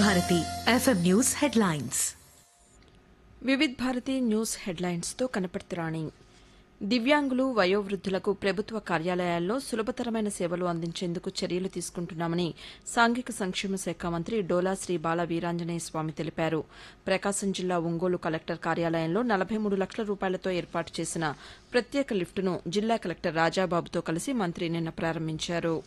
Bharati FM news headlines Vividh Bharati news హెడ్లైన్స్తో కనపర్తి రాణి దివ్యాంగులు వయోవృద్ధులకు ప్రభుత్వ కార్యాలయాల్లో సులభతరమైన సేవలు అందించేందుకు చర్యలు తీసుకుంటున్నామని సాంఘిక సంక్షేమ శాఖ మంత్రి డోలా శ్రీ బాల వీరాంజనేయ స్వామి తెలిపారు ప్రకాశం జిల్లా ఒంగోలు కలెక్టర్ కార్యాలయంలో నలభై మూడు లక్షల రూపాయలతో ఏర్పాటు చేసిన ప్రత్యేక లిఫ్టును జిల్లా కలెక్టర్ రాజాబాబుతో కలిసి మంత్రి నిన్న ప్రారంభించారు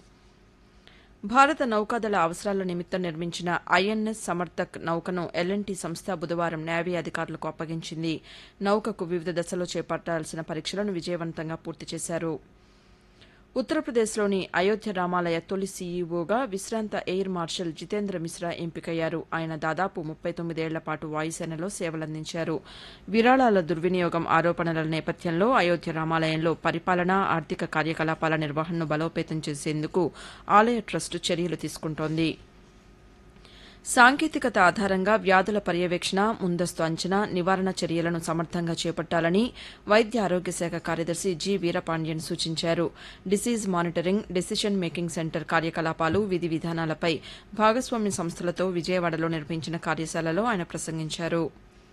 భారత నౌకాదళ అవసరాల నిమిత్తం నిర్మించిన ఐఎన్ఎస్ సమర్థక్ నౌకను ఎల్ఎన్టీ సంస్థ బుధవారం నేవీ అధికారులకు అప్పగించింది నౌకకు వివిధ దశలో చేపట్టాల్సిన పరీక్షలను విజయవంతంగా పూర్తి చేశారు ఉత్తరప్రదేశ్లోని అయోధ్య రామాలయ తొలి సీఈఓగా విశ్రాంత ఎయిర్ మార్షల్ జితేంద్ర మిశ్రా ఎంపికయ్యారు ఆయన దాదాపు ముప్పై తొమ్మిదేళ్ల పాటు వాయుసేనలో సేవలందించారు విరాళాల దుర్వినియోగం ఆరోపణల నేపథ్యంలో అయోధ్య రామాలయంలో పరిపాలన ఆర్థిక కార్యకలాపాల నిర్వహణను బలోపేతం చేసేందుకు ఆలయ ట్రస్టు చర్యలు తీసుకుంటోంది సాంకేతికత ఆధారంగా వ్యాధుల పర్యవేక్షణ ముందస్తు అంచనా నివారణ చర్యలను సమర్థంగా చేపట్టాలని వైద్య ఆరోగ్య శాఖ కార్యదర్శి జి వీరపాండ్యన్ సూచించారు disease monitoring decision making centre కార్యకలాపాలు విధి విధానాలపై భాగస్వామ్య సంస్థలతో విజయవాడలో నిర్వహించిన కార్యశాలలో ఆయన ప్రసంగించారు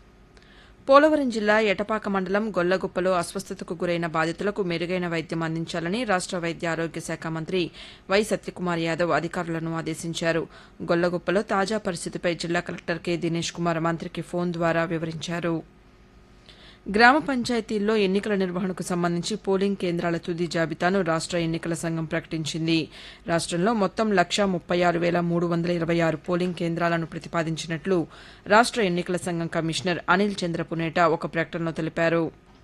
పోలవరం జిల్లా ఎటపాక మండలం గొల్లగుప్పలో అస్వస్థతకు గురైన బాధితులకు మెరుగైన వైద్యం అందించాలని రాష్ట వైద్య ఆరోగ్య శాఖ మంత్రి వై సత్యకుమార్ యాదవ్ అధికారులను ఆదేశించారు గొల్లగుప్పలో తాజా పరిస్థితిపై జిల్లా కలెక్టర్ కె దినేష్ కుమార్ మంత్రికి ఫోన్ ద్వారా వివరించారు గ్రామ పంచాయతీల్లో ఎన్నికల నిర్వహణకు సంబంధించి పోలింగ్ కేంద్రాల తుది జాబితాను రాష్ట ఎన్నికల సంఘం ప్రకటించింది రాష్టంలో మొత్తం లక్షా ముప్పై ఆరు వేల మూడు వందల ఇరవై ఆరు పోలింగ్ కేంద్రాలను ప్రతిపాదించినట్లు రాష్ట ఎన్నికల సంఘం కమిషనర్ అనిల్ చంద్ర పునేట ఒక ప్రకటనలో తెలిపారు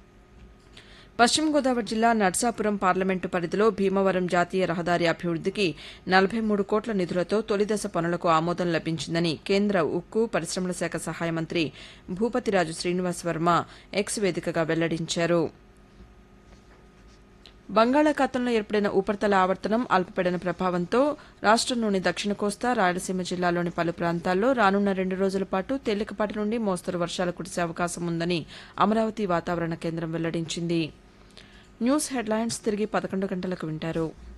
పశ్చిమ గోదావరి జిల్లా నర్సాపురం పార్లమెంటు పరిధిలో భీమవరం జాతీయ రహదారి అభివృద్దికి నలభై మూడు కోట్ల నిధులతో తొలిదశ పనులకు ఆమోదం లభించిందని కేంద్ర ఉక్కు పరిశ్రమల శాఖ సహాయ మంత్రి భూపతిరాజు శ్రీనివాస్ వర్మ ఎక్స్ వేదికగా వెల్లడించారు బంగాళాఖాతంలో ఏర్పడిన ఉపరితల ఆవర్తనం అల్పపీడన ప్రభావంతో రాష్టంలోని దక్షిణ కోస్తా రాయలసీమ జిల్లాలోని పలు ప్రాంతాల్లో రానున్న రెండు రోజుల పాటు తేలికపాటి నుండి మోస్తరు వర్షాలు కురిసే అవకాశం ఉందని అమరావతి వాతావరణ కేంద్రం వెల్లడించింది న్యూస్ హెడ్లైన్స్ తిరిగి పదకొండు గంటలకు వింటారు